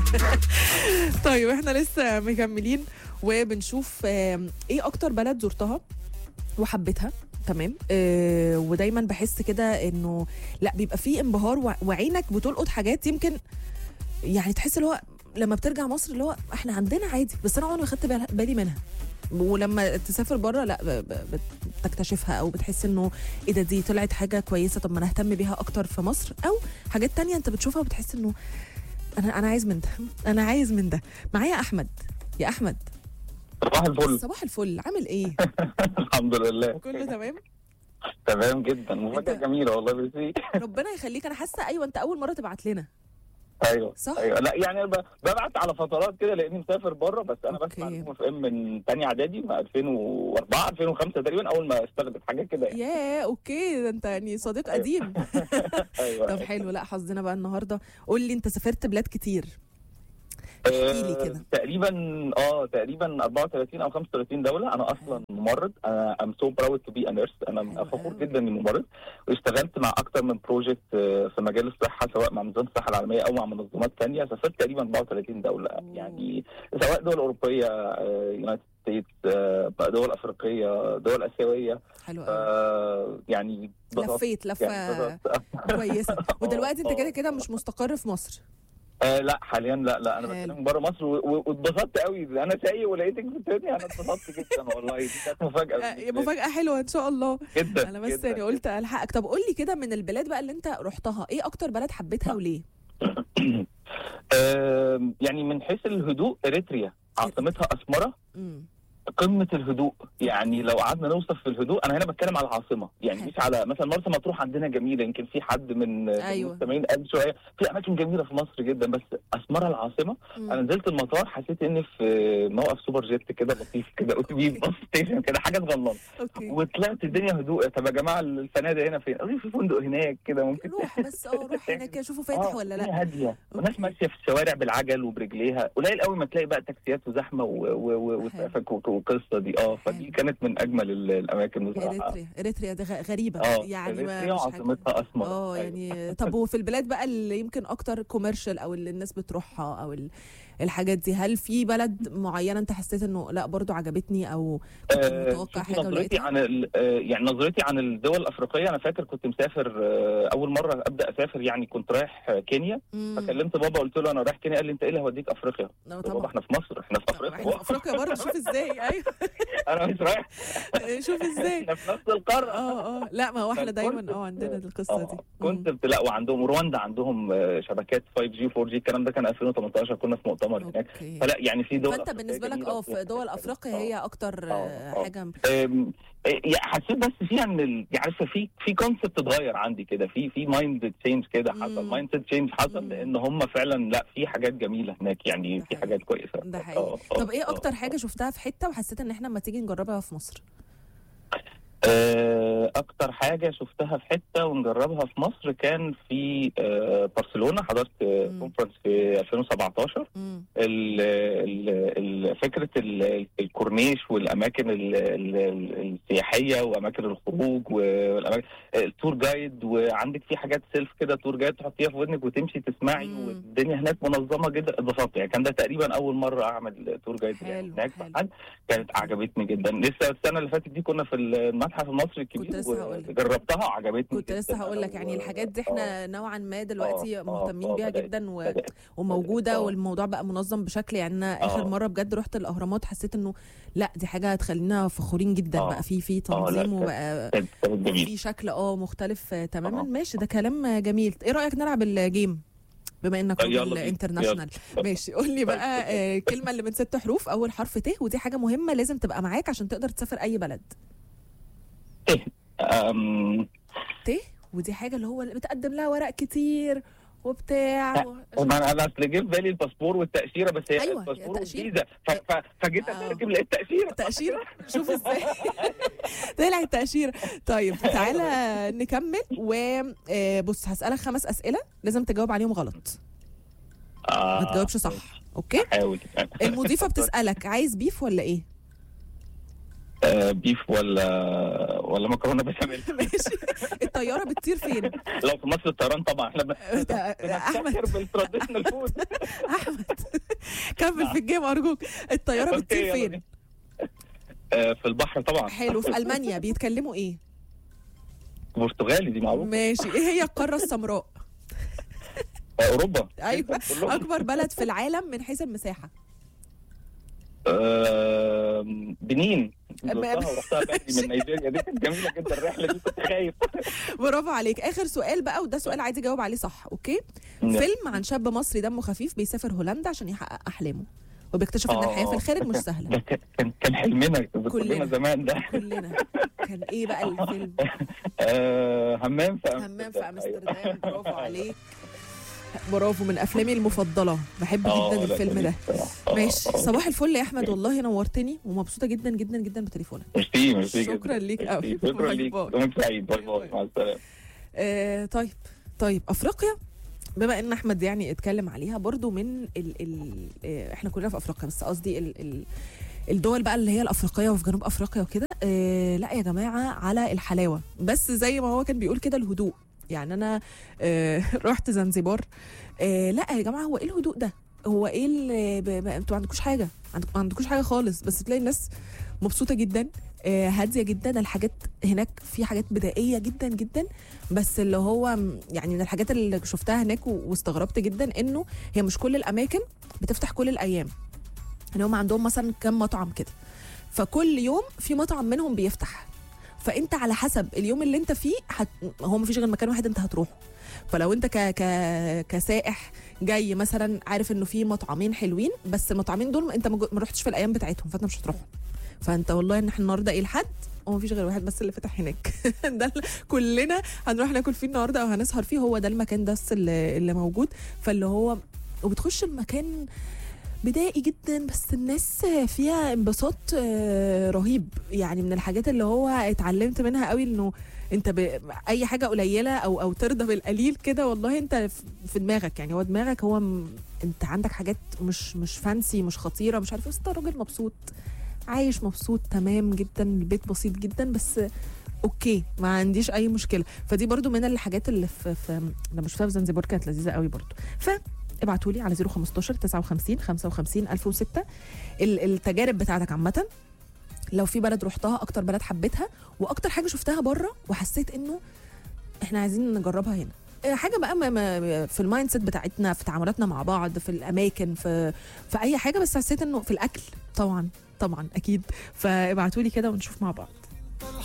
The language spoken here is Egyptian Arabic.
طيب احنا لسه مكملين وبنشوف آم، ايه اكتر بلد زرتها وحبيتها تمام آه ودايما بحس كده انه لا بيبقى فيه انبهار وع- وعينك بتلقط حاجات يمكن يعني تحس اللي هو لما بترجع مصر اللي هو احنا عندنا عادي بس انا عمري ما خدت بال- بالي منها ولما تسافر بره لا ب- ب- بتكتشفها او بتحس انه ايه ده دي طلعت حاجه كويسه طب ما انا اهتم بيها اكتر في مصر او حاجات تانية انت بتشوفها وبتحس انه انا انا عايز من ده انا عايز من ده معايا احمد يا احمد صباح الفل صباح الفل عامل ايه الحمد لله كله تمام تمام جدا مفاجأة أنت- جميلة والله بس ربنا يخليك انا حاسه ايوه انت اول مره تبعت لنا ايوه صح؟ ايوه لا يعني أنا ب- ببعت على فترات كده لاني مسافر بره بس انا أوكي. بسمع نجوم اف ام من تاني اعدادي من 2004 2005 تقريبا اول ما استخدمت حاجه كده يعني يا اوكي ده انت يعني صديق قديم ايوه طب حلو لا حظنا بقى النهارده قول لي انت سافرت بلاد كتير احكي لي آه، كده تقريبا اه تقريبا 34 او 35 دوله انا اصلا ممرض انا ام سو براود تو بي نيرس انا حلو فخور أوي. جدا اني ممرض واشتغلت مع اكتر من بروجكت في مجال الصحه سواء مع منظمه الصحه العالميه او مع منظمات ثانيه سافرت تقريبا 34 دوله أوه. يعني سواء دول اوروبيه يونايتد ستيتس دول افريقيه دول اسيويه حلو قوي آه، يعني اتبسطت- لفيت لفه يعني اتبسطت. كويسه ودلوقتي انت آه، كده كده آه. مش مستقر في مصر آه لا حاليا لا لا انا حلو. بتكلم بره مصر و- و- واتبسطت قوي انا سايق ولقيتك بتتني انا اتبسطت جدا والله دي كانت مفاجاه آه، بالنسبة لي. مفاجاه حلوه ان شاء الله جدا انا بس جداً. يعني قلت الحقك طب قول لي كده من البلاد بقى اللي انت رحتها ايه اكتر بلد حبيتها وليه آم، يعني من حيث الهدوء اريتريا عاصمتها اسمره امم قمه الهدوء يعني لو قعدنا نوصف في الهدوء انا هنا بتكلم على العاصمه يعني حلو. مش على مثلا مرسى مطروح عندنا جميله يمكن في حد من أيوة. المستمعين قال شويه في اماكن جميله في مصر جدا بس اسمره العاصمه انا نزلت المطار حسيت اني في موقف سوبر جيت كده لطيف كده اتوبيس باص ستيشن كده حاجه صغننه اوكي وطلعت الدنيا هدوء طب يا جماعه الفنادق هنا فين؟ قالوا لي في فندق هناك كده ممكن روح بس اه روح هناك كده شوفوا فاتح آه، ولا الدنيا لا هاديه وناس أوكي. ماشيه في الشوارع بالعجل وبرجليها قليل قوي ما تلاقي بقى تاكسيات وزحمه و- و- و- وترافيك وك- والقصه دي اه فدي حلو. كانت من اجمل ال- الاماكن بصراحه اريتريا اريتريا دي غ- غريبه اه يعني ما إريتريا مش حاجة- وعاصمتها اسمر اه أيوة. يعني طب وفي البلاد بقى اللي يمكن اكتر كوميرشال او اللي الناس بتروحها او ال- الحاجات دي هل في بلد معينه انت حسيت انه لا برضو عجبتني او كنت آه، متوقع شوفي حاجه نظرتي ولقيتها عن ال- آه، يعني نظرتي عن الدول الافريقيه انا فاكر كنت مسافر آه، اول مره ابدا اسافر يعني كنت رايح آه، كينيا مم. فكلمت بابا قلت له انا رايح كينيا قال لي انت ايه اللي هوديك افريقيا؟ لا قلت له طبعا بابا احنا في مصر احنا في طب افريقيا احنا في افريقيا برضه شوف ازاي ايوه انا مش رايح شوف ازاي احنا في نفس القاره اه اه لا ما هو احنا فكنت- دايما اه عندنا القصه دي آه، كنت بت- لا وعندهم رواندا عندهم آه، شبكات 5 جي 4 جي الكلام ده كان 2018 كنا في مؤتمر هناك اوكي فلا يعني في دول فانت أفريقية بالنسبه لك جميلة اه وفيها في دول حاجات افريقيا حلوة. هي اكتر آه، آه، آه. حاجه أم، يعني حسيت بس فيها ان ال- يعني عارفه في في كونسبت اتغير عندي كده في في مايند تشينج كده حصل مم. مايند سيت تشينج حصل مم. لان هم فعلا لا في حاجات جميله هناك يعني ده في حقيقي. حاجات كويسه ده آه، حقيقي آه، طب ايه آه. اكتر حاجه شفتها في حته وحسيت ان احنا لما تيجي نجربها في مصر آه، اكتر حاجه شفتها في حته ونجربها في مصر كان في آه، برشلونه حضرت مم. كونفرنس في 2017 امم ال- ال- ال- فكره ال- الكورنيش والاماكن ال- ال- السياحيه واماكن الخروج والاماكن التور جايد وعندك في حاجات سيلف كده تور جايد تحطيها في ودنك وتمشي تسمعي مم. والدنيا هناك منظمه جدا اتبسطت يعني كان ده تقريبا اول مره اعمل تور جايد يعني حلو، هناك حلو. حد كانت عجبتني جدا لسه السنه اللي فاتت دي كنا في المتحف المصري الكبير لسه هقولك. وجربتها وعجبتني كنت لسه جداً. هقول لك يعني و- الحاجات دي آه. احنا نوعا ما دلوقتي آه، مهتمين آه، بيها بدأت- جدا و... بدأت. وموجوده آه. والموضوع بقى منظم بشكل يعني انا اخر آه. مره بجد رحت الاهرامات حسيت انه لا دي حاجه هتخلينا فخورين جدا آه. بقى في في لا، تنظيم كانت- وبقى كانت كانت جميله في شكل اه مختلف آه، تماما آه. ماشي ده كلام آه، جميل ايه رايك نلعب الجيم بما انك يلا راجل بينا، انترناشونال ماشي قول لي بقى آه، كلمه اللي من ست حروف اول حرف ت ودي حاجه مهمه لازم تبقى معاك عشان تقدر تسافر اي بلد أم، ت ودي حاجه اللي هو اللي بتقدم لها ورق كتير وبتاع و... ما انا انا اصل جه في بالي الباسبور والتاشيره بس هي أيوة، الباسبور يا تأشيرة. والفيزا ف- ف- فجيت آه. اترجم لقيت تاشيره تأشيرة شوف ازاي طلع التأشيرة طيب تعالى نكمل وبص هسألك خمس أسئلة لازم تجاوب عليهم غلط آه، ما تجاوبش صح اوكي حاول المضيفة بتسألك عايز بيف ولا ايه آه، بيف ولا ولا مكرونه بشاميل ماشي الطيارة بتطير فين لو في مصر الطيران طبعا احنا بن- ده- احمد بنفتخر بالتراديشنال فود احمد كمل في الجيم ارجوك الطياره أوكي، بتطير يلا فين بينا. آه، في البحر طبعا حلو في المانيا بيتكلموا ايه برتغالي دي معروفه ماشي ايه هي القاره السمراء آه، اوروبا ايوه كلهم. اكبر بلد في العالم من حيث المساحه آه، بنين أما- زرتها ورحتها بدري من نيجيريا دي كانت جميله جدا الرحله دي كنت خايف برافو عليك اخر سؤال بقى وده سؤال عايز اجاوب عليه صح اوكي فيلم عن شاب مصري دمه خفيف بيسافر هولندا عشان يحقق احلامه وبيكتشف ان آه. الحياه في الخارج مش ده سهله كان- كان كان حلمنا كلنا. كلنا زمان ده كلنا كان ايه بقى الفيلم آه، همام في همام في أيوة. امستردام برافو عليك برافو من افلامي المفضله بحب آه، جدا لا، الفيلم جميل ده بصراحة. آه، ماشي آه. صباح الفل يا احمد والله نورتني ومبسوطه جدا جدا جدا بتليفونك ميرسي ميرسي جدا. شكراً ليك ميرسي. أوي. شكرا باي ليك باي. يومك سعيد باي باي باي باي. مع السلامه آه طيب طيب افريقيا بما ان احمد يعني اتكلم عليها برضو من ال ال آه احنا كلنا في افريقيا بس قصدي ال ال الدول بقى اللي هي الافريقيه وفي جنوب افريقيا وكده آه لا يا جماعه على الحلاوه بس زي ما هو كان بيقول كده الهدوء يعني انا آه رحت زنزبار آه لا يا جماعه هو ايه الهدوء ده هو ايه اللي ب- ب- انتوا ما عندكوش حاجه عندك- ما عندكوش حاجه خالص بس تلاقي الناس مبسوطه جدا آه، هاديه جدا الحاجات هناك في حاجات بدائيه جدا جدا بس اللي هو م- يعني من الحاجات اللي شفتها هناك و- واستغربت جدا انه هي مش كل الاماكن بتفتح كل الايام يعني هم عندهم مثلا كم مطعم كده فكل يوم في مطعم منهم بيفتح فانت على حسب اليوم اللي انت فيه حت... هو مفيش غير مكان واحد انت هتروحه فلو انت ك... ك... كسائح جاي مثلا عارف انه في مطعمين حلوين بس المطعمين دول انت ما جو- ما رحتش في الايام بتاعتهم فانت مش هتروحهم فانت والله ان احنا النهارده ايه الحد ومفيش غير واحد بس اللي فتح هناك ده اللي كلنا هنروح ناكل فيه النهارده او هنسهر فيه هو ده المكان ده بس اللي, اللي موجود فاللي هو وبتخش المكان بدائي جدا بس الناس فيها انبساط آه، رهيب يعني من الحاجات اللي هو اتعلمت منها قوي انه انت ب... اي حاجه قليله او او ترضى بالقليل كده والله انت في- في دماغك يعني هو دماغك هو م... انت عندك حاجات مش مش فانسي مش خطيره مش عارف إيه، بس انت راجل مبسوط عايش مبسوط تمام جدا البيت بسيط جدا بس اوكي ما عنديش اي مشكله فدي برضو من الحاجات اللي في, في لما شفتها في زنزبار كانت لذيذه قوي برضو ف ابعتوا لي على 015 59 55 1006 ال- التجارب بتاعتك عامه لو في بلد رحتها اكتر بلد حبيتها واكتر حاجه شفتها بره وحسيت انه احنا عايزين نجربها هنا آه، حاجه بقى ما- ما- في المايند سيت بتاعتنا في تعاملاتنا مع بعض في الاماكن في في اي حاجه بس حسيت انه في الاكل طبعا طبعا اكيد فابعتوا لي كده ونشوف مع بعض